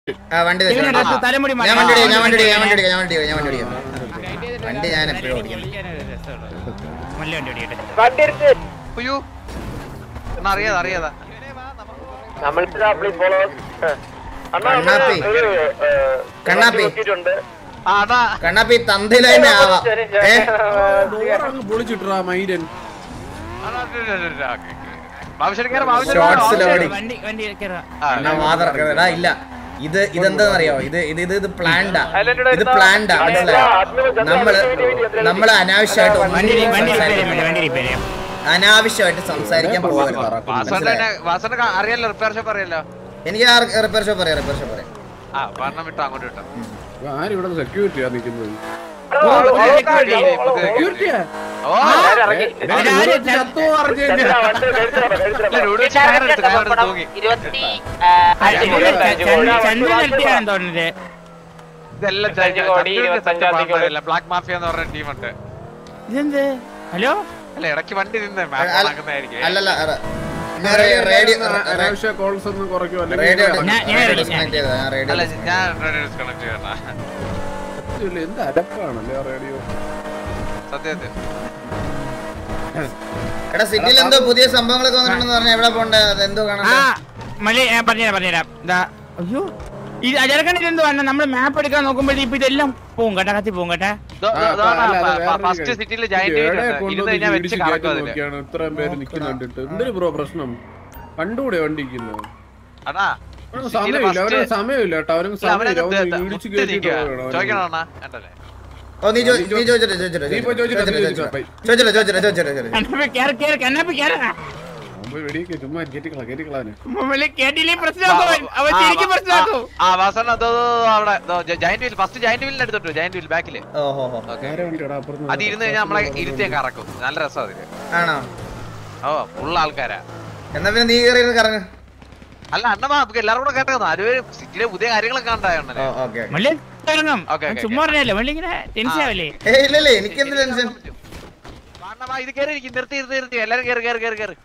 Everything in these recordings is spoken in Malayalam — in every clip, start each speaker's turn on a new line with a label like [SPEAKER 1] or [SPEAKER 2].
[SPEAKER 1] ആ വണ്ടി തരാം.
[SPEAKER 2] ഇവനെ ഡ്രസ്സ് തലമുടി
[SPEAKER 1] ഞാൻ വണ്ടി ഓടിക്കാം ഞാൻ വണ്ടി ഓടിക്കാം ഞാൻ വണ്ടി ഓടിക്കാം ഞാൻ വണ്ടി ഓടിക്കാം ഞാൻ വണ്ടി ഓടിക്കാം വണ്ടി ഞാൻ എപ്പോഴും ഓടിക്കുന്നത്
[SPEAKER 2] മല്ല വണ്ടി ഓടിക്കട്ടെ
[SPEAKER 3] അയ്യോ എന്നാ അറിയാതെ അറിയാതാ
[SPEAKER 1] കണ്ണാപ്പി കണ്ണാപ്പി
[SPEAKER 3] ആ അണ്ണാ
[SPEAKER 1] കണ്ണാപ്പി തന്തയിലായ്മ ആവാം ഏ
[SPEAKER 4] അങ്ങ് പൊളിച്ചിട്ടാ മൈരൻ
[SPEAKER 3] അണ്ണാ, ഇല്ല, ഇല്ല, ഇല്ല, ഓക്കേ, ഓക്കേ. ബാബുശ്ശേരി കയറ്, ബാബുശ്ശേരി
[SPEAKER 1] Shots
[SPEAKER 3] കയറ്,
[SPEAKER 1] ല്
[SPEAKER 3] ബാബുശ്ശേരി.
[SPEAKER 1] ഓടി.
[SPEAKER 2] വണ്ടി വണ്ടി കയറാം
[SPEAKER 3] ആ,
[SPEAKER 1] എന്നാ വാതറക്കരുത് എടാ ഇല്ല ഇത് ഇതെന്താന്ന് അറിയോ ഇത് ഇത് ഇത് ഇത് പ്ലാൻഡാ ഇത് പ്ലാൻഡാ മനസ്സിലായോ നമ്മള് നമ്മള് അനാവശ്യമായിട്ട് ഒന്നും
[SPEAKER 2] വണ്ടി വണ്ടി റിപ്പയർ
[SPEAKER 1] സംസാരിക്കരുത്.
[SPEAKER 2] ചെയ്യാം വണ്ടി റിപ്പയർ ചെയ്യാം
[SPEAKER 1] അനാവശ്യമായിട്ട് സംസാരിക്കാൻ പോകരുത്
[SPEAKER 3] വാസന്റെ
[SPEAKER 1] മനസ്സിലായോ?
[SPEAKER 3] വാസന്റെ അറിയാലോ റിപ്പയർ ഷോപ്പ് അറിയാലോ
[SPEAKER 1] എനിക്ക് ആ റിപ്പയർ ഷോപ്പ് അറിയാം റിപ്പയർ ഷോപ്പ് അറിയാം
[SPEAKER 3] ആ പറഞ്ഞ വിട്ടോ അങ്ങോട്ട് വിട്ടോ
[SPEAKER 4] ആരും ഇവിടെ സെക്യൂരിറ്റിയാ നിക്കുന്നത് സെക്യൂരിറ്റിയാ
[SPEAKER 3] ഓ
[SPEAKER 4] ചത്തോ പറഞ്ഞു കഴിഞ്ഞാ
[SPEAKER 3] ഇല്ല, ഇവിടെ വെച്ച് കയറെടുത്ത് കയറെടുത്ത് തൂങ്ങി
[SPEAKER 2] ചന്ദ്രൻ നിർത്തിയാണെന്ന് തോന്നുന്നത്
[SPEAKER 3] ഇതെല്ലാം ബ്ലാക്ക് മാഫിയ എന്ന് പറഞ്ഞ ടീമുണ്ട്
[SPEAKER 2] ഇതെന്ത് ഹലോ
[SPEAKER 3] അല്ല ഇടയ്ക്ക് വണ്ടി നിന്ന് മാപ്പ്
[SPEAKER 1] അല്ല-
[SPEAKER 3] നടക്കുന്നതായിരിക്കും
[SPEAKER 1] അല്ലല്ല അറ- ഞാൻ റേ- റേഡിയോ
[SPEAKER 4] അനാവശ്യ കോൾസ് ഒന്നും കുറയ്ക്കും
[SPEAKER 1] റേഡിയോ
[SPEAKER 4] അല്ലെങ്കിൽ
[SPEAKER 2] ഞാൻ- ഞാൻ ready,
[SPEAKER 1] ഡിസ്കണക്ട് ചെയ്തതാ ഞാൻ റേഡിയോ
[SPEAKER 3] അല്ല ഞാൻ ഡിസ്കണക്ട് ചെയ്യണ
[SPEAKER 4] ഇല്ല, എന്ത് അടപ്പാണല്ലേ ആ റേഡിയോ
[SPEAKER 3] സത്യത്തിൽ
[SPEAKER 1] എടാ സിറ്റിയിൽ എന്തോ പുതിയ സംഭവങ്ങളൊക്കെ വന്നിട്ടുണ്ടെന്ന് പറഞ്ഞാൽ എവിടെ പോണ്ടേ അത് എന്തോ
[SPEAKER 2] ആ
[SPEAKER 1] കാണണ്ടേ
[SPEAKER 2] മള്ളി ഞാൻ പറഞ്ഞുതരാം പറഞ്ഞുതരാം ഇതാ അയ്യോ ഇത് അജർക്കണ്ട ഇതെന്തോ ആണ് നമ്മൾ മാപ്പ് എടുക്കാൻ നോക്കുമ്പോഴേ ഇപ്പൊ ഇതെല്ലാം പോവും കേട്ടാ കത്തി പോവും കേട്ടാ
[SPEAKER 3] ഫസ്റ്റ് സിറ്റിയിൽ ജയന്റ് ഇരുന്ന് കഴിഞ്ഞാൽ വെച്ച് കറക്കും അതില്
[SPEAKER 4] നോക്കിയാണ് ഇത്രയും പേര് നിൽക്കുന്ന കണ്ടിട്ട് എന്തൊരു ബ്രോ പ്രശ്നം കണ്ടുകൂടെ വണ്ടിക്കുന്നു
[SPEAKER 3] അണ്ണാ
[SPEAKER 4] സമയമില്ല അവരെ സമയമില്ല കേട്ടോ അവരും സമയമില്ല അവര് ഇടിച്ച് കയറ്റിട്ട് പോകണം.
[SPEAKER 3] ചോദിക്കണം അണ്ണാ കണ്ടല്ലേ
[SPEAKER 1] ഓ നീ ചോ- നീ ചോദിച്ചിട്ട് ചോദിച്ചിട്ട്
[SPEAKER 4] നീ പോയി ചോദിച്ചിട്ട്
[SPEAKER 1] ചോദിച്ചിട്ട്
[SPEAKER 4] ചോദിച്ചിട്ട്
[SPEAKER 1] ചോദിച്ചിട്ട് ചോദിച്ചിട്ട് ചോദിച്ചിട്ട് ചോദിച്ചിട്ട്
[SPEAKER 2] കണ്ണാപ്പി കേറ് കേറ് കണ്ണാപ്പി കേറ്
[SPEAKER 4] മുമ്പ് വെടിയൊക്കെ ചുമ്മാ കയറ്റിക്കളാ കയറ്റിക്കളാന്
[SPEAKER 2] മള്ളി കേട്ടില്ലേ പ്രശ്നമാക്കും അവൻ ശരിക്കും പ്രശ്നമാക്കും
[SPEAKER 3] ആ വാസണ്ണ അതോ അവിടെ ജയന്റ് വീൽ ഫസ്റ്റ് ജയന്റ് വീലിന്റെ അടുത്തോട്ട് ജയന്റ് വീൽ ബാക്കില്
[SPEAKER 1] ഓഹോ ഹോ
[SPEAKER 4] വേറെ വണ്ടിയുടെ അപ്പുറത്ത്
[SPEAKER 3] അത് ഇരുന്ന് കഴിഞ്ഞാൽ നമ്മളെ ഇരുത്തിയെ കറക്കും നല്ല രസം അതില്
[SPEAKER 1] ആണോ
[SPEAKER 3] ഓ ഫുൾ ആൾക്കാരാ
[SPEAKER 1] എന്നാ പിന്നെ നീ കയറി കറങ്ങ്
[SPEAKER 3] അല്ല അണ്ണ നമുക്ക് എല്ലാവരും കൂടെ കേട്ടോ ആരും സിറ്റിയിലെ പുതിയ കാര്യങ്ങളൊക്കെ
[SPEAKER 1] ഓ
[SPEAKER 3] ഉണ്ടായോണ്ടല്ലേ
[SPEAKER 1] ഓക്കെ
[SPEAKER 2] മള്ളി ഇറങ്ങും
[SPEAKER 3] ഓക്കേ, ഓക്കേ,
[SPEAKER 2] ചുമ്മാ പറഞ്ഞല്ലേ മള്ളി ഇങ്ങനെ ടെൻഷൻ ആവല്ലേ
[SPEAKER 1] ഏയ് ഇല്ലല്ലേ എനിക്ക് എന്ത് ടെൻഷൻ
[SPEAKER 3] അണ്ണാ ഇത് കയറി ഇരിക്കും നിർത്തി നിർത്തി നിർത്തി എല്ലാരും കയറി കയറി കയറി കയറി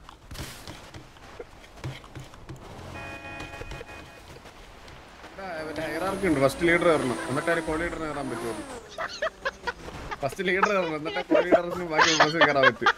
[SPEAKER 4] ഹൈറാർക്കി ഉണ്ട് ഫസ്റ്റ് ലീഡർ കയറണം എന്നിട്ട് കോ ലീഡറിന് കയറാൻ പറ്റുമോ ഫസ്റ്റ് ലീഡർ കയറണം എന്നിട്ട് കോ ലീഡറിന് ബാക്കി ബസ് കയറാൻ പറ്റും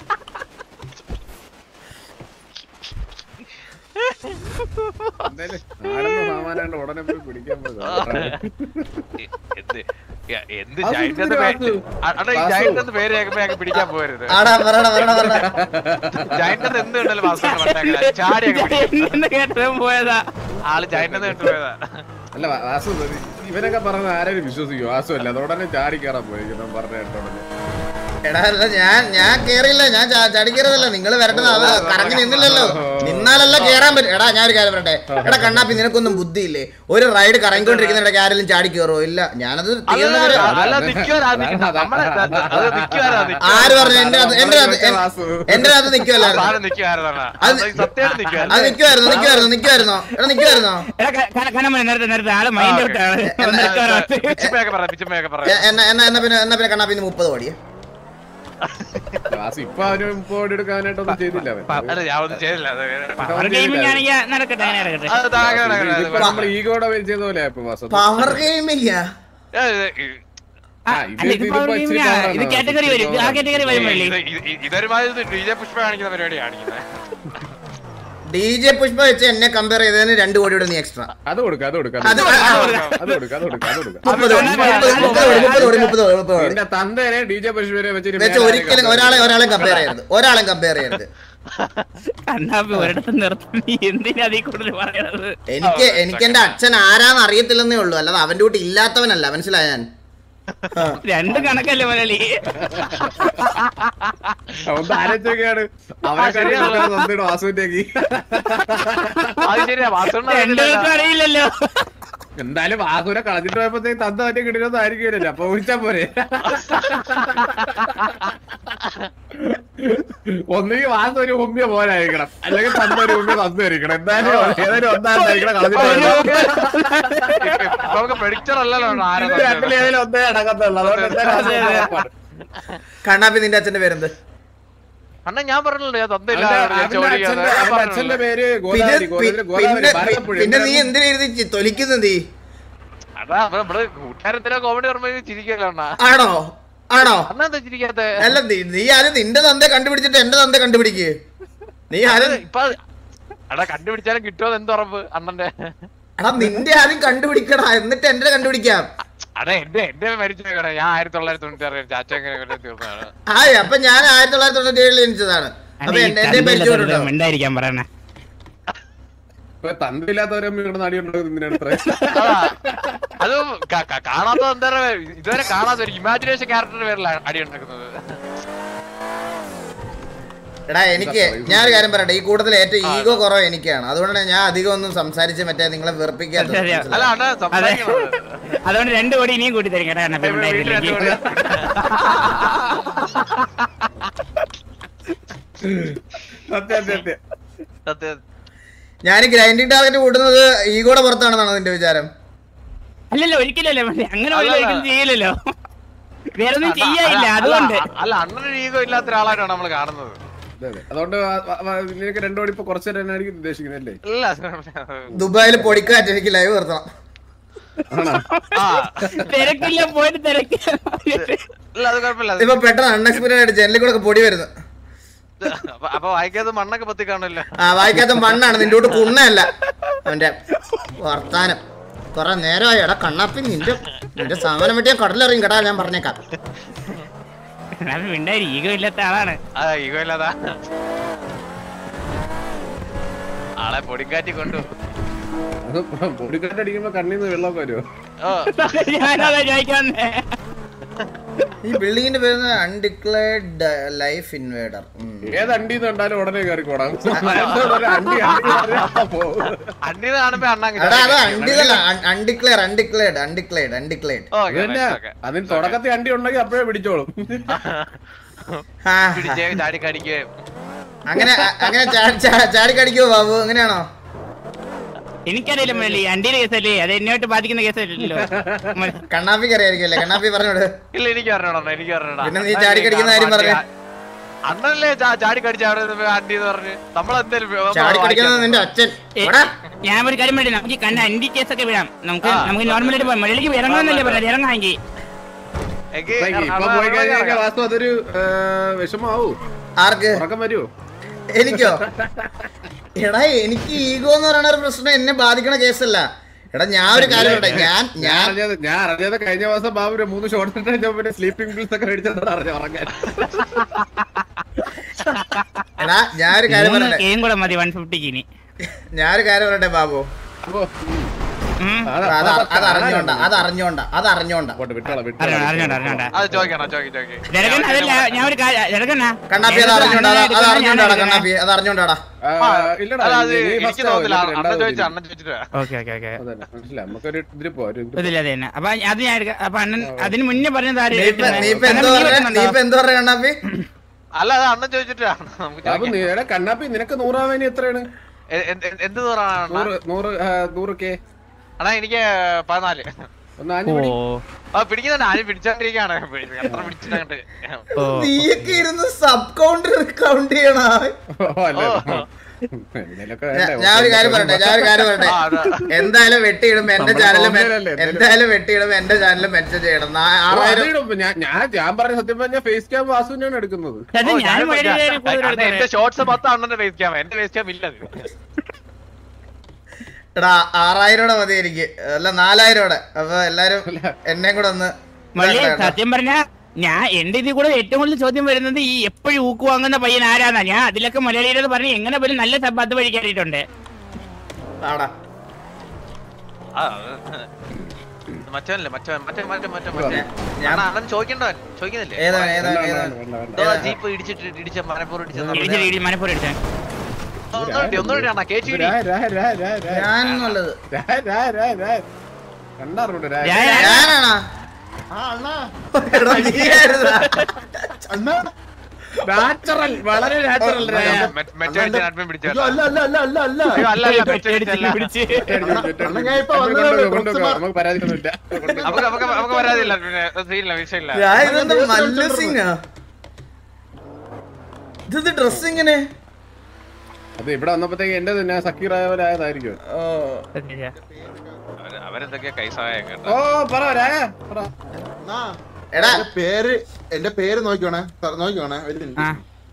[SPEAKER 4] എന്തായാലും ആടുന്ന സാമാനാണ്ട് ഉടനെ പോയി പിടിക്കാൻ പോകും
[SPEAKER 3] എന്ത് യ- എന്ത്
[SPEAKER 4] വാസു,
[SPEAKER 3] ജയന്റ് എന്ന്
[SPEAKER 4] എന്തിനാ
[SPEAKER 3] പേര്
[SPEAKER 4] വാസു?
[SPEAKER 3] അണ്ണാ ഈ
[SPEAKER 4] വാസു.
[SPEAKER 3] ജയന്റ് എന്ന് പേര് കേൾക്കുമ്പോ ഞങ്ങൾക്ക് പിടിക്കാൻ പോരുത്
[SPEAKER 1] ആടാ പറയണ പറയണ പറയണ
[SPEAKER 3] ജയന്റ് എന്ന് എന്ത് കണ്ടാലും വാസു ചാടി അങ്ങ് പിടിക്കും.
[SPEAKER 2] എന്ന് കേട്ടതും പോയതാ
[SPEAKER 3] ആള് ജയന്റ് എന്ന് കേട്ട് പോയതാ
[SPEAKER 4] അല്ല വാ- വാസു ഇവനൊക്കെ പറഞ്ഞ ആരെയും വിശ്വസിക്കും വാസു അല്ല അത് ഉടനെ ചാടി കയറാൻ പോയി ഞാൻ പറഞ്ഞ കേട്ടോ ഉടനെ
[SPEAKER 1] എടാ അല്ല ഞാൻ ഞാൻ കേറിയില്ല ഞാൻ ചാ- ചാടി കയറിയതല്ല നിങ്ങൾ വരേണ്ടത് അത് കറങ്ങി നിന്നില്ലല്ലോ നിന്നാലല്ല കേറാൻ പറ്റും എടാ ഞാൻ ഒരു കാര്യം പറയട്ടെ എടാ കണ്ണാപ്പി നിനക്കൊന്നും ബുദ്ധിയില്ലേ ഒരു റൈഡ് കറങ്ങിക്കൊണ്ടിരിക്കുന്നിടയ്ക്ക് ആരെങ്കിലും ചാടി കയറോ ഇല്ല ഞാനത്
[SPEAKER 3] അല്ല,
[SPEAKER 1] തീർന്നവരെ
[SPEAKER 3] അല്ല നിക്കുവാരാ നിക്കുന്നെ. നമ്മളെ അത് നിക്കുവാരാ നിക്കുന്നെ.
[SPEAKER 1] ആര് പറഞ്ഞു എന്റെ അത് എന്റെ അത് എന്റെ അത് നിക്കുവല്ലായിരുന്നു
[SPEAKER 3] സാധനം നിക്കുവാരാണ്
[SPEAKER 1] അത്
[SPEAKER 3] സത്യമായിട്ട് നിക്കുവാരാ
[SPEAKER 1] അത് നിക്കുവായിരുന്നു നിക്കുവായിരുന്നു നിക്കുവായിരുന്നോ എടാ നിക്കുവായിരുന്നോ
[SPEAKER 2] കണ്ണമ്മ നേരത്തെ നേരത്തെ ആള് മൈൻഡ് ഔട്ടാണ്
[SPEAKER 3] പിച്ചമ്മയൊക്കെ പറ പിച്ചമ്മയൊക്കെ പറ
[SPEAKER 1] എ- എന്നാ എന്നാ എന്നാ പിന്നെ എന്നാ പിന്നെ കണ്ണാപ്പി ഇന്ന് മുപ്പത് കോടിയെ
[SPEAKER 4] വാസു ഇപ്പൊ അവന് പോയി എടുക്കാനായിട്ടൊന്നും ചെയ്തില്ല അവൻ
[SPEAKER 3] അല്ല ഞാൻ ഒന്നും ചെയ്തില്ല അത്
[SPEAKER 2] പവർ ഗെയിമിംഗ് ആണെങ്കിൽ നടക്കട്ടെ അങ്ങനെ നടക്കട്ടെ
[SPEAKER 3] അത് താഴെ നടക്കണ, അത്
[SPEAKER 4] ഇപ്പൊ നമ്മൾ ഈഗോടെ ചെയ്ത പോലെ ഇപ്പൊ വാസു
[SPEAKER 1] പവർ ഗെയിമില്ല
[SPEAKER 3] ഏ, ഇത് ഈ-
[SPEAKER 2] ആ,
[SPEAKER 4] ആ, ഇത്
[SPEAKER 2] അല്ല ഇത്
[SPEAKER 4] ഇതിപ്പോ
[SPEAKER 2] പവർ
[SPEAKER 4] ഇച്ചിരി
[SPEAKER 2] ഗെയിമിംഗ്
[SPEAKER 4] power ആണ്
[SPEAKER 2] ഇത് കാറ്റഗറി വരും ഇത് ആ കാറ്റഗറി വരും മള്ളി
[SPEAKER 3] ഇത് ഇത് ഇത് ഇതൊരുമാതിരി ഡി ജെ പുഷ്പ കാണിക്കുന്ന പരിപാടി കാണിക്കുന്നത്
[SPEAKER 1] ഡി ജെ പുഷ്പ വെച്ച് എന്നെ കമ്പയർ ചെയ്തതിന് രണ്ട് കോടിയുടെ നീ എക്സ്ട്രാ
[SPEAKER 4] അത് കൊടുക്ക അത് കൊടുക്ക
[SPEAKER 1] അത്
[SPEAKER 4] അത്
[SPEAKER 1] ആ,
[SPEAKER 4] കൊടുക്ക അത് കൊടുക്ക അത് കൊടുക്ക അത് കൊടുക്ക
[SPEAKER 1] മുപ്പത് കോടി, മുപ്പത് മുപ്പത് കോടി മുപ്പത് കോടി മുപ്പത് കോടി മുപ്പത് കോടി
[SPEAKER 4] എന്റെ തന്തേനെ ഡി ജെ പശുവിനെ വെച്ചിട്ട്
[SPEAKER 1] വെച്ച് ഒരിക്കലും ഒരാളെ ഒരാളെ കമ്പയർ ചെയ്യരുത് ഒരാളെ കമ്പയർ ചെയ്യരുത്
[SPEAKER 2] കണ്ണാപ്പി ഒരിടത്ത് നിർത്തി നീ എന്തിനാ അതീ കൂടുതൽ പറയണത്
[SPEAKER 1] എനിക്ക് എനിക്ക് എന്റെ അച്ഛൻ ആരാന്ന് അറിയത്തില്ലെന്നേ ഉള്ളൂ അല്ലാതെ അവന്റെ കൂട്ടി ഇല്ലാത്തവനല്ല മനസ്സിലായ ഞാൻ ആ.
[SPEAKER 2] രണ്ട് കണക്കല്ലേ മലയാളി
[SPEAKER 4] അവൻ ആലോചിച്ചൊക്കെയാണ് അവനെ
[SPEAKER 3] ശരിയാണ്.
[SPEAKER 4] സ്വന്തം വാസുവിന്റേക്ക്
[SPEAKER 3] അത് ശരിയാ വാസണ്ണ
[SPEAKER 2] രണ്ടുപേർക്കും അറിയില്ലല്ലോ
[SPEAKER 4] എന്തായാലും വാസുവിനെ കളഞ്ഞിട്ട് പോയപ്പോഴത്തേക്ക് തന്ത മറ്റേ കിട്ടുന്നത് ആയിരിക്കുമല്ലോ അപ്പൊ വിളിച്ചാ പോരെ ഒന്നുകിൽ വാസു ഒരു ഉമ്മിയ പോലായിരിക്കണം അല്ലെങ്കിൽ തന്ത ഒരു ഉമ്മിയ തന്നായിരിക്കണം എന്തായാലും ഏതായാലും ഒന്നായിരിക്കണം കളഞ്ഞിട്ട് പോയത്.
[SPEAKER 3] നമുക്ക് പ്രഡിക്റ്റർ അല്ലല്ലോ ആരാ
[SPEAKER 4] ഇത് രണ്ടിൽ ഏതെങ്കിലും ഒന്നേ അടക്കത്തുള്ളൂ അതുകൊണ്ട് എന്തായാലും വാസു
[SPEAKER 2] അതെ, അതെ.
[SPEAKER 4] ഉറപ്പാണ്.
[SPEAKER 1] കണ്ണാപ്പി നിന്റെ അച്ഛന്റെ പേരെന്ത്
[SPEAKER 3] അണ്ണ ഞാൻ പറഞ്ഞല്ലോ ഞാൻ തന്നില്ല
[SPEAKER 4] അവന്റെ അവന്റെ അച്ഛന്റെ അവന്റെ അച്ഛന്റെ പേര്
[SPEAKER 1] പിന്നെ
[SPEAKER 4] ഗോദാവരി
[SPEAKER 1] പി-
[SPEAKER 4] ഗോദാവരി
[SPEAKER 1] പിന്നെ
[SPEAKER 4] ഗോദാവരി ഭാരതപ്പുഴ
[SPEAKER 1] പിന്നെ നീ എന്തിനാ ഇരുന്ന് തൊലിക്കുന്നത് നീ
[SPEAKER 3] അതാ നമ്മള് കൂട്ടുകാരത്തിനെ കോമഡി പറയുമ്പോ ചിരിക്കല്ലോ അണ്ണ
[SPEAKER 1] ആണോ ആണോ
[SPEAKER 3] അണ്ണ എന്താ ചിരിക്കാത്ത
[SPEAKER 1] അല്ല നീ- നീ ആദ്യം നിന്റെ തന്തെ കണ്ടുപിടിച്ചിട്ട് എന്റെ തന്തെ കണ്ടുപിടിക്ക് നീ ആദ്യം
[SPEAKER 3] ഇപ്പൊ എടാ കണ്ടുപിടിച്ചാലും കിട്ടുമോ എന്ത് ഉറപ്പ് അണ്ണന്റെ
[SPEAKER 1] എടാ നിന്റെ ആദ്യം കണ്ടുപിടിക്കടാ എന്നിട്ട് എന്റെ കണ്ടുപിടിക്കാം
[SPEAKER 3] അതെ എന്റെ എന്റെ മരിച്ചു പോയിക്കോട്ടെ ഞാൻ ആയിരത്തി തൊള്ളായിരത്തി തൊണ്ണൂറ്റി ആറ് ചാച്ചങ്ങനെ തീർന്നതാണ്
[SPEAKER 1] ആയി അപ്പൊ ഞാൻ ആയിരത്തി തൊള്ളായിരത്തി തൊണ്ണൂറ്റി ഏഴിൽ ജനിച്ചതാണ് അപ്പൊ എന്റെ എന്റെ പരിചയമുണ്ടോ
[SPEAKER 2] മിണ്ടായിരിക്കാൻ പറയണേ
[SPEAKER 4] ഇപ്പൊ തന്തില്ലാത്തവരും ഇവിടെ നടിയുണ്ടോ എന്തിനാണ് ഇത്ര
[SPEAKER 3] അതാ. അത് ക- ക- കാണാത്ത എന്താ പറയാ ഇതുവരെ കാണാത്ത ഒരു ഇമാജിനേഷൻ ക്യാരക്ടറിന്റെ പേരിലാണ് അടി ഉണ്ടാക്കുന്നത്
[SPEAKER 1] എടാ എനിക്ക് ഞാൻ ഒരു കാര്യം പറയട്ടെ ഈ കൂട്ടത്തിൽ ഏറ്റവും ഈഗോ കുറവ് എനിക്കാണ് അതുകൊണ്ടാണ് ഞാൻ അധികം ഒന്നും സംസാരിച്ച് മറ്റേ നിങ്ങളെ വെറുപ്പിക്കാത്തത്
[SPEAKER 2] ശരിയാ.
[SPEAKER 3] അല്ല
[SPEAKER 1] മനസ്സിലായോ?
[SPEAKER 3] അണ്ണ സംസാരിക്കുന്നത്
[SPEAKER 2] അതുകൊണ്ട് രണ്ടു കോടി ഇനിയും കൂട്ടി തരും കേട്ടോ കണ്ണപ്പ
[SPEAKER 3] വീട്ടിൽ രണ്ടുപേരും
[SPEAKER 4] സത്യം സത്യം
[SPEAKER 3] സത്യം
[SPEAKER 1] ഞാൻ ഗ്രൈൻഡിങ് ടാർഗറ്റ് കൂട്ടുന്നത് ഈഗോടെ പുറത്താണെന്നാണ് നിന്റെ വിചാരം
[SPEAKER 2] അല്ലല്ലോ ഒരിക്കലല്ലേ മതി. അങ്ങനെ ഒരു
[SPEAKER 3] അല്ല, അല്ല.
[SPEAKER 2] ഒരിക്കലും ചെയ്യില്ലല്ലോ വേറെ ഒന്നും
[SPEAKER 3] അണ്ണ-
[SPEAKER 2] ചെയ്യാനില്ല
[SPEAKER 3] അല്ല,
[SPEAKER 2] അതുകൊണ്ട്
[SPEAKER 3] അല്ല അണ്ണനൊരു ഈഗോ ഇല്ലാത്ത ഒരാളായിട്ടാണ് നമ്മൾ കാണുന്നത്
[SPEAKER 4] അതെ, അതെ. അതുകൊണ്ട് ആ- ആ- ആ നിനക്ക് രണ്ടോടി ഇപ്പൊ കുറച്ചു നേരം ആയിരിക്കും ഉദ്ദേശിക്കുന്നല്ലേ
[SPEAKER 3] ഇല്ല
[SPEAKER 1] ദുബായിൽ പൊടിക്കാറ്റ് എനിക്ക് ലൈവ് നിർത്തണം
[SPEAKER 4] ആണോ
[SPEAKER 3] ആ
[SPEAKER 2] തിരക്കില്ല പോയിട്ട് തിരക്ക്
[SPEAKER 3] ഇല്ല അത് കുഴപ്പമില്ല അത്
[SPEAKER 1] ഇപ്പൊ പെട്ടെന്ന് അൺഎക്സ്പെക്ടഡ് ആയിട്ട് ജനലിൽ കൂടെ ഒക്കെ പൊടി വരുന്നു
[SPEAKER 3] അപ്പൊ- അപ്പൊ വായിക്കാതെ മണ്ണൊക്കെ പത്തി കാണുമല്ലോ
[SPEAKER 1] ആ വായിക്കാത്ത മണ്ണാണ് നിന്റെ കൂട്ട് കുണ്ണയല്ല അവന്റെ വർത്താനം കൊറേ നേരമായി എടാ കണ്ണാപ്പി നിന്റെ നിന്റെ സാമാനം വെട്ടിയ കടലിറങ്ങി കേട്ടാ ഞാൻ പറഞ്ഞേക്കാം
[SPEAKER 2] അത് മിണ്ടായി ഈഗോ ഇല്ലാത്ത ആളാണ്
[SPEAKER 3] ആ ഈഗോ ഇല്ലാതാ ആളെ പൊടിക്കാറ്റി കൊണ്ടു
[SPEAKER 4] അത് പൊടിക്കാറ്റടിക്കുമ്പോ കണ്ണീന്ന് വെള്ളമൊക്കെ വരുമോ
[SPEAKER 3] ഓ
[SPEAKER 2] ഞാനതാ ചോദിക്കാന്നേ
[SPEAKER 1] ഈ ബിൽഡിങ്ങിന്റെ പേര് അൺഡിക്ലേർഡ് ലൈഫ് ഇൻവേഡർ
[SPEAKER 4] ഏത് അണ്ടിന്ന് കണ്ടാലും ഉടനെ കയറി കൂടാം അണ്ടി അണ്ടി പറഞ്ഞാ പോകും.
[SPEAKER 3] അന്യത് കാണുമ്പോ അണ്ണാൻ
[SPEAKER 1] എടാ അത് അണ്ടിതല്ല അൺഡിക്ലെയർ അൺഡിക്ലേർഡ് അൺഡിക്ലേർഡ് അൺഡിക്ലേർഡ്
[SPEAKER 4] അത് തന്നെ അതിന് തുടക്കത്തിൽ അണ്ടി ഉണ്ടെങ്കിൽ അപ്പോഴേ പിടിച്ചോളും
[SPEAKER 1] ആ
[SPEAKER 3] പിടിച്ചേ ചാടി കടിക്കുകയും
[SPEAKER 1] അങ്ങനെ അ- അങ്ങനെ ചാ- ചാ- ചാടിക്കടിക്കോ ബാബു അങ്ങനെയാണോ
[SPEAKER 2] എനിക്കറിയില്ല മുരളി അണ്ടിയുടെ കേസല്ലേ അത് എന്നോട്ട് ബാധിക്കുന്ന കേസല്ലല്ലോ
[SPEAKER 1] കണ്ണാപ്പിക്ക് അറിയായിരിക്കും അല്ലേ കണ്ണാപ്പി പറഞ്ഞോട്
[SPEAKER 3] ഇല്ല എനിക്ക് പറഞ്ഞോടാ എനിക്ക് പറഞ്ഞോടാ
[SPEAKER 1] പിന്നെ നീ ചാടി കടിക്കുന്ന കാര്യം പറഞ്ഞേ.
[SPEAKER 3] അണ്ണല്ലേ ചാ- ചാടി കടിച്ച അവിടെ നിന്ന് ആന്റി എന്ന് പറഞ്ഞ് നമ്മളെന്തേലും
[SPEAKER 1] ചാടിക്കടിക്കുന്നത് നിന്റെ അച്ഛൻ
[SPEAKER 2] ഏ,
[SPEAKER 1] എടാ,
[SPEAKER 2] ഞാൻ ഒരു കാര്യം പറയട്ടെ നമുക്ക് ഈ കണ്ട അണ്ടി കേസൊക്കെ വിടാം നമുക്ക് നമുക്ക് നോർമലായിട്ട് പോകാം മുരളിക്ക് ഇറങ്ങാന്നല്ലേ പറഞ്ഞത് ഇറങ്ങാമെങ്കിൽ
[SPEAKER 4] ഇപ്പൊ പോയി കഴിഞ്ഞാൽ വാസ്തു അതൊരു ഏ, വിഷമാവൂ
[SPEAKER 1] ആർക്ക്
[SPEAKER 4] ഉറക്കം വരുമോ
[SPEAKER 1] എനിക്കോ എടാ എനിക്ക് ഈഗോ എന്ന് പറയുന്ന ഒരു പ്രശ്നം എന്നെ ബാധിക്കണ കേസല്ല എടാ ഞാൻ ഒരു കാര്യം പറയട്ടെ ഞാൻ
[SPEAKER 4] ഞാൻ
[SPEAKER 1] ഞാൻ
[SPEAKER 4] അറിഞ്ഞത് ഞാൻ അറിഞ്ഞത് കഴിഞ്ഞ മാസം ബാബു മൂന്ന് ഷോർട്ട് ഇട്ട് കഴിഞ്ഞ പിന്നെ സ്ലീപ്പിംഗ് പിൽസ് ഒക്കെ മേടിച്ചതാണ് അറിഞ്ഞു ഉറങ്ങാൻ
[SPEAKER 1] എടാ ഞാൻ ഒരു കാര്യം
[SPEAKER 2] മൂന്ന്
[SPEAKER 1] പറയട്ടെ
[SPEAKER 2] കേയും കൂടെ മതി വൺ ഫിഫ്റ്റിക്ക് ഇനി
[SPEAKER 1] ഞാൻ ഒരു കാര്യം പറയട്ടെ ബാബു
[SPEAKER 4] അപ്പൊ
[SPEAKER 2] ഉം.
[SPEAKER 4] അത്
[SPEAKER 1] അത് അ- അത് അറിഞ്ഞോണ്ട അത് അറിഞ്ഞോണ്ട അത് അറിഞ്ഞോണ്ട
[SPEAKER 4] പോട്ടെ, വിട്ടോളാം, വിട്ടോളാം,
[SPEAKER 2] അറിഞ്ഞോണ്ട അറിഞ്ഞോണ്ട
[SPEAKER 4] വിട്ടോളാം.
[SPEAKER 2] അറിഞ്ഞോണ്ട
[SPEAKER 3] അത് ചോദിക്കണം ചോദിക്കും ചോദിക്കും
[SPEAKER 2] ജനകൻ അതല്ല ഞാൻ ഒരു കാര്യം ജനകനാ
[SPEAKER 1] കണ്ണാപ്പി അത് അറിഞ്ഞോണ്ട അത് അത് അറിഞ്ഞോണ്ടാടാ കണ്ണാപ്പി അത് അറിഞ്ഞോണ്ടാടാ
[SPEAKER 4] ആ,
[SPEAKER 3] ആ,
[SPEAKER 4] ഇല്ലടാ,
[SPEAKER 3] അല്ല, അത്
[SPEAKER 4] നീ
[SPEAKER 3] എനിക്ക്
[SPEAKER 4] first ആവും,
[SPEAKER 3] തോന്നുന്നില്ല
[SPEAKER 4] എന്നിട്ട്
[SPEAKER 3] അണ്ണൻ
[SPEAKER 4] രണ്ടാമത്
[SPEAKER 3] ചോദിച്ചു
[SPEAKER 4] വരും.
[SPEAKER 3] അണ്ണൻ ചോദിച്ചിട്ട് വരാം.
[SPEAKER 2] ഓക്കെ ഓക്കെ ഓക്കെ
[SPEAKER 4] അതന്നെ, മനസ്സിലായി നമുക്കൊരു ഇതില് പോവാം, ഒരു ഇതില്
[SPEAKER 2] ഇതില്ല അത് തന്നെ അപ്പൊ അത് ഞാൻ എടുക്കാം അപ്പൊ അണ്ണൻ അതിന് മുന്നേ പറഞ്ഞത് ആര്
[SPEAKER 1] നീ ഇപ്പൊ
[SPEAKER 2] കേൾക്കുന്നത്?
[SPEAKER 1] നീ ഇപ്പൊ
[SPEAKER 2] കാരണം
[SPEAKER 1] എന്തോ
[SPEAKER 2] നീ
[SPEAKER 1] പറഞ്ഞ നീ
[SPEAKER 2] വെക്കുന്നുണ്ടോ?
[SPEAKER 1] ഇപ്പൊ എന്തോ പറഞ്ഞ കണ്ണാപ്പി
[SPEAKER 3] അല്ല അത് അണ്ണൻ ചോദിച്ചിട്ട് വരാം. നമുക്ക്
[SPEAKER 4] ബാബു
[SPEAKER 3] ചോദിക്കാം.
[SPEAKER 4] നീ എടാ കണ്ണാപ്പി നിനക്ക് നൂറാവേനി എത്രയാണ്
[SPEAKER 3] എ- എ- എ- എന്ത് നൂറാണ് അണ്ണാ?
[SPEAKER 4] നൂറ് നൂറ് ആ, നൂറ് കെ
[SPEAKER 3] അണ്ണാ എനിക്ക് പതിനാല്
[SPEAKER 4] ഒന്ന് ആഞ്ഞു
[SPEAKER 2] ഓ
[SPEAKER 4] പിടി.
[SPEAKER 3] ആ പിടിക്കുന്നുണ്ട് ആരും പിടിച്ചോണ്ടിരിക്കാണ് എത്ര പിടിച്ചിട്ടങ്ങട്ട്
[SPEAKER 2] ഓ
[SPEAKER 1] നീയൊക്കെ ഇരുന്ന് സബ് കൗണ്ടർ കൗണ്ട് ചെയ്യണ
[SPEAKER 4] ഓ, അല്ലേ?
[SPEAKER 3] ഓ.
[SPEAKER 4] ഇതിലൊക്കെ വേണ്ടേ?
[SPEAKER 1] ഞാൻ ഒരു കാര്യം പറയട്ടെ ഞാൻ ഒരു കാര്യം പറയട്ടെ
[SPEAKER 3] ആ, അതാ.
[SPEAKER 1] എന്തായാലും വെട്ടിയിടുമ്പോ എന്റെ
[SPEAKER 4] നമ്മുടെ
[SPEAKER 1] ചാനലും
[SPEAKER 4] ഫോമിലല്ലേ, എന്തായാലും.
[SPEAKER 1] എന്തായാലും വെട്ടിയിടുമ്പോ എന്റെ ചാനലും മെൻഷൻ ചെയ്യണം നാ-
[SPEAKER 4] ഓ,
[SPEAKER 1] ആറായിരം
[SPEAKER 4] അതിടും. ഞാൻ ഞാൻ ഞാൻ പറഞ്ഞ സത്യം പറഞ്ഞ ഫേസ് ക്യാം വാസുവിനാണ് എടുക്കുന്നത്
[SPEAKER 2] അത്
[SPEAKER 3] ഓ,
[SPEAKER 2] ഞാൻ
[SPEAKER 3] ഞാനും
[SPEAKER 2] വളരെ
[SPEAKER 3] ഞാൻ-
[SPEAKER 2] കൂടുതൽ
[SPEAKER 3] അണ്ണാ, എന്റെ ഷോർട്സ് മൊത്തം അണ്ണന്റെ ഫേസ് ക്യാം എന്റെ ഫേസ് ക്യാം ഇല്ല അത്.
[SPEAKER 1] എടാ ആറായിരോടെ മതി എനിക്ക് അല്ല നാലായിരോടെ അപ്പൊ എല്ലാരും എന്നെ കൂടെ ഒന്ന്
[SPEAKER 2] മള്ളി
[SPEAKER 1] ഇതാക്കണം കേട്ടോ.
[SPEAKER 2] സത്യം പറഞ്ഞ ഞാൻ എന്റെ ഇതിൽ കൂടെ ഏറ്റവും കൂടുതൽ ചോദ്യം വരുന്നത് ഈ എപ്പോഴും ഊക്ക് വാങ്ങുന്ന പയ്യൻ ആരാന്നാ ഞാൻ അതിലൊക്കെ മലയാളിയുടെ പറഞ്ഞ് എങ്ങനെ പോലും നല്ല സബ് അത് വഴി കയറിയിട്ടുണ്ട്
[SPEAKER 1] ആടാ
[SPEAKER 3] ആ, മറ്റവനല്ലേ മറ്റവൻ മറ്റേ മറ്റേ മറ്റേ മറ്റേ
[SPEAKER 1] ഞാൻ-
[SPEAKER 3] അണ്ണാ, അണ്ണൻ ചോദിക്കണ്ടോ ചോദിക്കുന്നില്ലേ
[SPEAKER 1] ഏതാണ് ഏതാണ്
[SPEAKER 4] വേണ്ട,
[SPEAKER 1] ഏതാണ്
[SPEAKER 4] വേണ്ട, വേണ്ട.
[SPEAKER 3] ഇതോ ജീപ്പ് ഇടിച്ചിട്ട് ഇടിച്ച മനപ്പൂർ ഇടിച്ചെന്ന്
[SPEAKER 2] ഇടിച്ച്
[SPEAKER 3] പറഞ്ഞ്.
[SPEAKER 2] ഇടി- മനപ്പൂർവ്വം എടുത്തേ
[SPEAKER 3] ഒന്നുകൂടി ഒന്നുകൂടി അണ്ണാ കേറ്റി ഇടി.
[SPEAKER 4] രാ, രാ, രാ, രാ, രാ.
[SPEAKER 1] ഞാനൊന്നുള്ളത്
[SPEAKER 4] രാ, രാ, രാ, രാ. കണ്ടാറുണ്ട് രാ.
[SPEAKER 2] ഞാൻ-
[SPEAKER 1] ഞാനാണാ എടാ, നീയായിരുന്നാ?
[SPEAKER 4] നാച്ചുറൽ വളരെ നാച്ചുറൽ രാ.
[SPEAKER 3] മെ- മറ്റേ അടിച്ച് അഡ്മിൻ പിടിച്ചു
[SPEAKER 5] അയ്യോ, അല്ല അല്ല അല്ല അല്ല അല്ല
[SPEAKER 3] അയ്യോ, അല്ല അല്ല മറ്റേ
[SPEAKER 2] ഇടിച്ച്
[SPEAKER 3] അടിച്ചല്ല.
[SPEAKER 2] പിടിച്ച്.
[SPEAKER 5] അണ്ണാ, ഞാൻ ഇപ്പൊ
[SPEAKER 4] നമുക്ക്
[SPEAKER 5] വന്നതേ ഉള്ളൂ.
[SPEAKER 4] കൊണ്ടുപോ, കൊണ്ടുപോ.
[SPEAKER 5] കുറച്ച്
[SPEAKER 4] നമുക്ക് പരാതിയൊന്നുമില്ല കൊണ്ടുപോ.
[SPEAKER 3] നമുക്ക് നമുക്ക് നമുക്ക് പരാതിയില്ല പിന്നെ സീനില്ല വിഷയമില്ല
[SPEAKER 1] ഞാൻ ഇതെന്താ മല്ലു സിംഗ് ഇത് ഡ്രസ് ഇങ്ങനെ
[SPEAKER 4] അത് ഇവിടെ വന്നപ്പോഴത്തേക്ക് എന്റെ തന്നെ സക്കീറായ പോലെ ആയതായിരിക്കും
[SPEAKER 1] ഓ
[SPEAKER 3] അവര്- അവരെന്തൊക്കെയാ കൈസഹായം കേട്ടോ
[SPEAKER 4] ഓ പറ രായ പറ
[SPEAKER 5] എന്നാ,
[SPEAKER 1] എടാ
[SPEAKER 5] എന്റെ പേര് എന്റെ പേര് നോക്കിക്കോണേ സ- നോക്കിക്കോണേ ഒരു minute.
[SPEAKER 2] ആ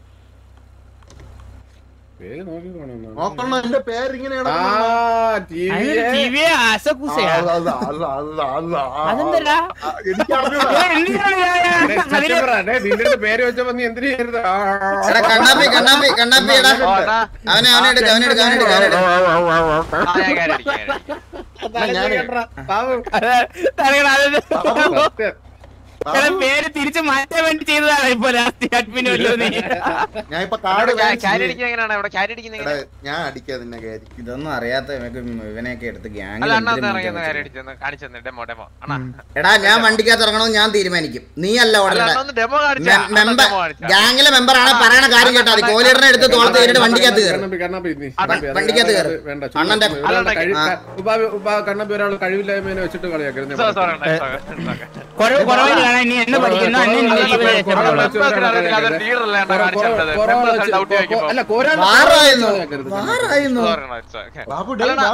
[SPEAKER 4] പേര് നോക്കി കാണുന്നു.
[SPEAKER 5] നോക്കണം എന്റെ പേര് ഇങ്ങനെ
[SPEAKER 4] ആ
[SPEAKER 5] കിടക്കുന്നു.
[SPEAKER 4] ടി
[SPEAKER 2] അതിനൊരു
[SPEAKER 4] വി
[SPEAKER 2] TV ആസക്കൂസയാ.
[SPEAKER 5] അല്ല, അല്ല, അല്ല, അല്ല, അല്ല. ആ,
[SPEAKER 2] അതെന്തെടാ?
[SPEAKER 5] ആ, എനിക്ക് അറിഞ്ഞൂടാ.
[SPEAKER 2] ഏ, എന്തിനാണ് ഞാൻ- അതിന്
[SPEAKER 4] നിന്റെ പേര് വെച്ചപ്പോ നീ എന്തിനു ചെയ്യരുത് ആ, ആ, ആ.
[SPEAKER 1] എടാ കണ്ണാപ്പി കണ്ണാപ്പി കണ്ണാപ്പി എടാ
[SPEAKER 3] ഓ, അണ്ണാ.
[SPEAKER 1] അവനെ അവനെ എടുക്ക അവനെ എടുക്ക അവനെ എടുക്ക അവനെ എടുക്ക
[SPEAKER 3] ആ, ഞാൻ കയറി അടിക്കാം, കയറി അടിക്കാം.
[SPEAKER 4] അതാണ് ഞാൻ കേട്ടടാ. ബാബു.
[SPEAKER 2] അത് തരകടാ, അത്
[SPEAKER 4] സത്യം.
[SPEAKER 2] എടാ, പേര് തിരിച്ചു മാറ്റാൻ വേണ്ടി ചെയ്തതാണ് ഇപ്പൊ ലാസ്റ്റ് അഡ്മിന് വല്ലോ നീ
[SPEAKER 5] ഞാൻ ഇപ്പൊ കാർഡ്
[SPEAKER 3] ഇവിടെ ക്യാ- ക്യാരി അടിക്കുന്നത് എങ്ങനെയാണ് ഇവിടെ ക്യാരി അടിക്കുന്നത്
[SPEAKER 5] എടാ,
[SPEAKER 3] എങ്ങനെയാ?
[SPEAKER 5] ഞാൻ അടിക്കാ നിന്നെ കയറി
[SPEAKER 1] ഇതൊന്നും അറിയാത്ത ഇവനൊക്കെ ഇവനെയൊക്കെ എടുത്ത്
[SPEAKER 3] അല്ല അണ്ണാ ഒന്ന് ഇറങ്ങി ഒന്ന് ക്യാരി
[SPEAKER 1] ഗ്യാങ്
[SPEAKER 3] അടിച്ചെന്ന് കാണിച്ചെന്ന് ഡെമോ ഡെമോ അണ്ണാ
[SPEAKER 1] എടാ ഞാൻ വണ്ടിക്കകത്ത് ഇറങ്ങണമെന്ന് ഞാൻ തീരുമാനിക്കും നീ അല്ല
[SPEAKER 3] അല്ല
[SPEAKER 1] ഓടണ്ട
[SPEAKER 3] അണ്ണാ ഒന്ന് ഡെമോ കാണിച്ചാ
[SPEAKER 1] മെമ്പർ
[SPEAKER 3] ഡെമോ കാണിച്ചാ
[SPEAKER 1] ഗാങ്ങിലെ മെമ്പർ ആണ് പറയണ കാര്യം കേട്ടാ മതി കോലിടനെ എടുത്ത് തോളത്ത് കയറിട്ട് വണ്ടിക്കകത്ത് കയറും
[SPEAKER 4] കണ്ണപ്പി, കണ്ണപ്പി, നീ.
[SPEAKER 3] അണ്ണാ,
[SPEAKER 4] കണ്ണപ്പി, അത്
[SPEAKER 1] വണ്ടിക്കകത്ത്
[SPEAKER 4] അത്
[SPEAKER 1] കയറ്.
[SPEAKER 4] വേണ്ട,
[SPEAKER 1] അണ്ണന്റെ-
[SPEAKER 4] ചുമ്മാ ഒരാളുടെ
[SPEAKER 3] അണ്ണന്റെ-
[SPEAKER 4] കഴിവ്-
[SPEAKER 1] ആ.
[SPEAKER 4] ഉപ്പാ- ഉപ്പാ കണ്ണപ്പി ഒരാൾ കഴിവില്ലായ്മേനെ വെച്ചിട്ട് കളിയാക്കരുത് ഞാൻ
[SPEAKER 3] സോ- സോറി
[SPEAKER 4] പറഞ്ഞത്.
[SPEAKER 3] അണ്ണാ, സോറി, സോറി.
[SPEAKER 2] കുറവ് കുറവിന് കാണാൻ ഇനി എന്ന് പഠിക്കുന്നു അന്നെ ഇനി
[SPEAKER 4] കുറവ്-
[SPEAKER 2] ലീവ്
[SPEAKER 4] കുറവ്-
[SPEAKER 2] ചെയ്തേക്കണം.
[SPEAKER 4] കുറവ്-
[SPEAKER 3] മെമ്പേഴ്സിന് അറിയത്തില്ല, അതൊരു leader അല്ലേ അണ്ണാ കാണിച്ചിട്ടുള്ളത്.
[SPEAKER 4] കുറവ്
[SPEAKER 3] മെമ്പേഴ്സ്
[SPEAKER 4] വെച്ച്
[SPEAKER 3] doubt ചോദിക്കുമ്പോ.
[SPEAKER 4] അല്ല, കോരാണ്ട്
[SPEAKER 1] വാറായിരുന്നു
[SPEAKER 4] കളിയാക്കരുത്.
[SPEAKER 1] വാറായിരുന്നു
[SPEAKER 3] സോറി അണ്ണാ, it's okay.
[SPEAKER 5] ബാബു ഡേ
[SPEAKER 3] അല്ലടാ,